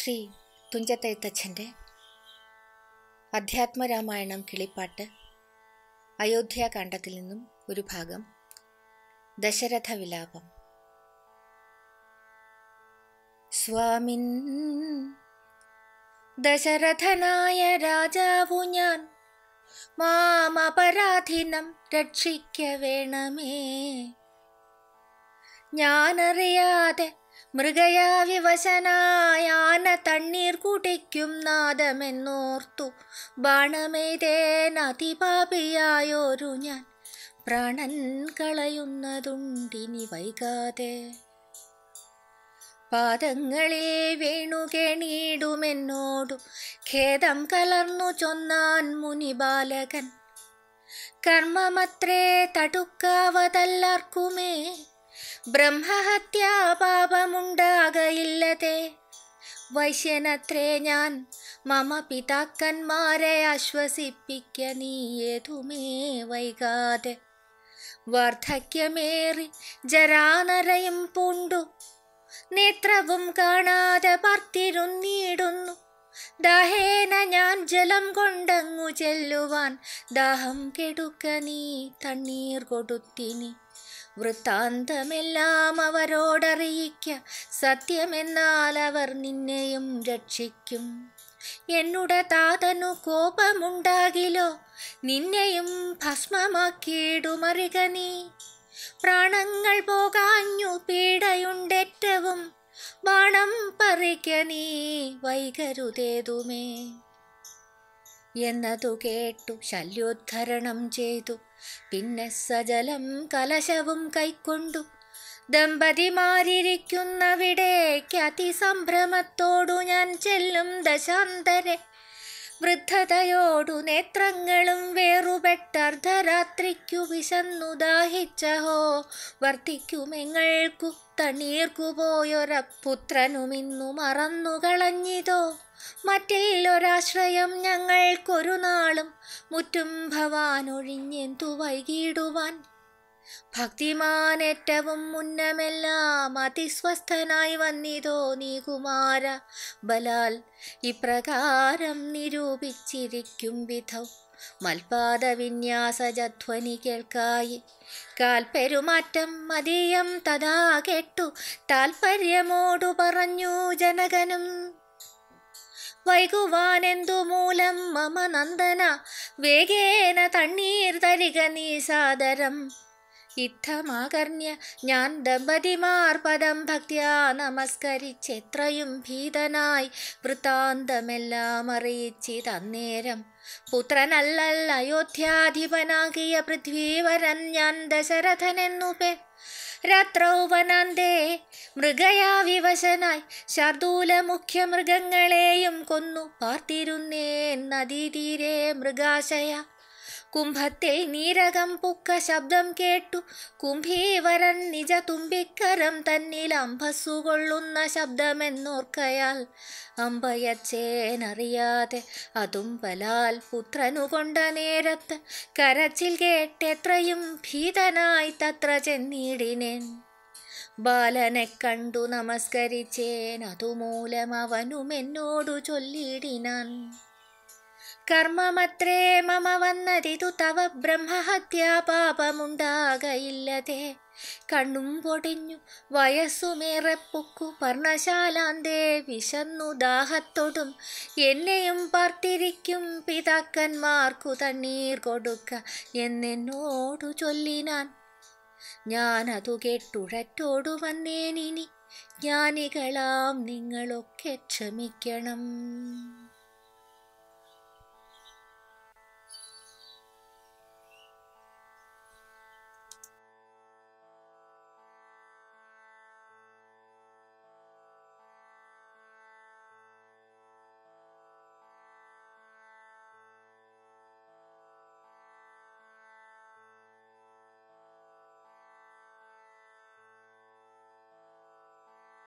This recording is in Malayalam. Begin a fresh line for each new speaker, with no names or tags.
ശ്രീ തുഞ്ചത്തെഴുത്തച്ഛൻ്റെ അധ്യാത്മരാമായണം കിളിപ്പാട്ട് അയോധ്യാകാന്ഡത്തിൽ നിന്നും ഒരു ഭാഗം ദശരഥ വിലാപം സ്വാമിൻ ദശരഥനായ രാജാവു ഞാൻ മാം അപരാധിനം രക്ഷിക്ക വേണമേ ഞാനറിയാതെ മൃഗയാ വിവശനായ ആന തണ്ണീർ കുടിക്കും നാദമെന്നോർത്തു ബാണമെയ്തേൻ അതിപാപിയായോരു ഞാൻ പ്രാണൻ കളയുന്നതുണ്ടിനി വൈകാതെ പാദങ്ങളിൽ വീണുകേണീടുമെന്നോടു ഖേദം കലർന്നു ചൊന്നാൻ മുനിബാലകൻ കർമ്മമത്രേ തടുക്കാവതല്ലാർക്കുമേ ബ്രഹ്മഹത്യാ പാപമുണ്ടാകയില്ലതേ വൈശ്യനത്രേ ഞാൻ മമ പിതാക്കന്മാരെ ആശ്വസിപ്പിക്ക നീ ഏതുമേ വൈകാതെ വാർദ്ധക്യമേറി ജരാനരയും പൂണ്ടു നേത്രവും കാണാതെ പർത്തിരുന്നിടുന്നു ദാഹേന ഞാൻ ജലം കൊണ്ടങ്ങു ചെല്ലുവാൻ ദാഹം കെടുക്ക നീ തണ്ണീർ കൊടുത്തിനി വൃത്താന്തമെല്ലാം അവരോടറിയിക്ക സത്യമെന്നാൽ അവർ നിന്നെയും രക്ഷിക്കും എന്നുടെ താതനു കോപമുണ്ടാകിലോ നിന്നെയും ഭസ്മമാക്കിയിടുമറിക നീ പ്രാണങ്ങൾ പോകാഞ്ഞു പീഡയുണ്ടേറ്റവും ബാണം പറിക്ക നീ വൈകരുതേതുമേ എന്നതു കേട്ടു ശല്യോദ്ധരണം ചെയ്തു പിന്നെ സജലം കലശവും കൈക്കൊണ്ടു ദമ്പതിമാരിയ്ക്കുന്നവിടേക്ക് അതിസംഭ്രമത്തോടു ഞാൻ ചെല്ലും ദശാന്തരെ വൃദ്ധതയോടു നേത്രങ്ങളും വേറുപെട്ട അർദ്ധരാത്രിക്കു വിശന്നു ദാഹിച്ചഹോ വർത്തിക്കുമെങ്ങൾക്കു തണ്ണീർക്കു പോയൊര പുത്രനുമിന്നു മറന്നു കളഞ്ഞിതോ മറ്റില്ലൊരാശ്രയം ഞങ്ങൾക്കൊരു നാളും മുറ്റും ഭവാനൊഴിഞ്ഞെന്തു വൈകിടുവാൻ ഭക്തിമാനേറ്റവും മുന്നമെല്ലാം അതിസ്വസ്ഥനായി വന്നിതോ നീ കുമാര ബലാൽ ഇപ്രകാരം നിരൂപിച്ചിരിക്കും വിധൗ മൽപാദ വിന്യാസജധ്വനി കേൾക്കായി കാൽപ്പെരുമാറ്റം മതിയം തഥാ കേട്ടു താൽപ്പര്യമോടു പറഞ്ഞു ജനകനും വൈകുവാനെന്തു മൂലം മമ നന്ദന വേഗേന തണ്ണീർ തരിക നീ സാദരം ഇത്തമാകർണ്യ ഞാൻ ദമ്പതിമാർ പദം ഭക്ത്യാ നമസ്കരിച്ചെത്രയും ഭീതനായി വൃത്താന്തമെല്ലാം അറിയിച്ചിതന്നേരം പുത്രനല്ലൽ അയോധ്യാധിപനാകിയ പൃഥ്വീവരൻ ഞാൻ ദശരഥനെന്നു പേ രാത്രൗ വനാന്തേ മൃഗയാ വിവശനായി ശാർദൂല മുഖ്യ മൃഗങ്ങളെയും കൊന്നു പാർത്തിരുന്നേൻ നദീതീരെ മൃഗാശയ കുംഭത്തിൽ നീരകം പുക്ക ശബ്ദം കേട്ടു കുംഭീവരൻ നിജ തുമ്പിക്കരം തന്നിൽ അമ്പസ്സുകൊള്ളുന്ന ശബ്ദമെന്നോർക്കയാൽ അമ്പയച്ചേനറിയാതെ അതും പലാൽ പുത്രനു കൊണ്ട നേരത്ത് കരച്ചിൽ കേട്ടെത്രയും ഭീതനായി തത്ര ചെന്നിടിനേൻ ബാലനെ കണ്ടു നമസ്കരിച്ചേൻ അതുമൂലം അവനും എന്നോടു ചൊല്ലിടിനാൻ കർമ്മമത്രേ മമ വന്നതിതു തവ ബ്രഹ്മഹത്യാ പാപമുണ്ടാകയില്ലതേ കണ്ണും പൊടിഞ്ഞു വയസ്സുമേറെ പൊക്കു പർണശാലാന്തേ വിശന്നു ദാഹത്തോടും എന്നെയും പാർത്തിരിക്കും പിതാക്കന്മാർക്കു തണ്ണീർ കൊടുക്ക എന്നെന്നോടു ചൊല്ലിനാൻ ഞാനതു കേട്ടുഴറ്റോടു വന്നേനിനി ജ്ഞാനികളാം നിങ്ങളൊക്കെ ക്ഷമിക്കണം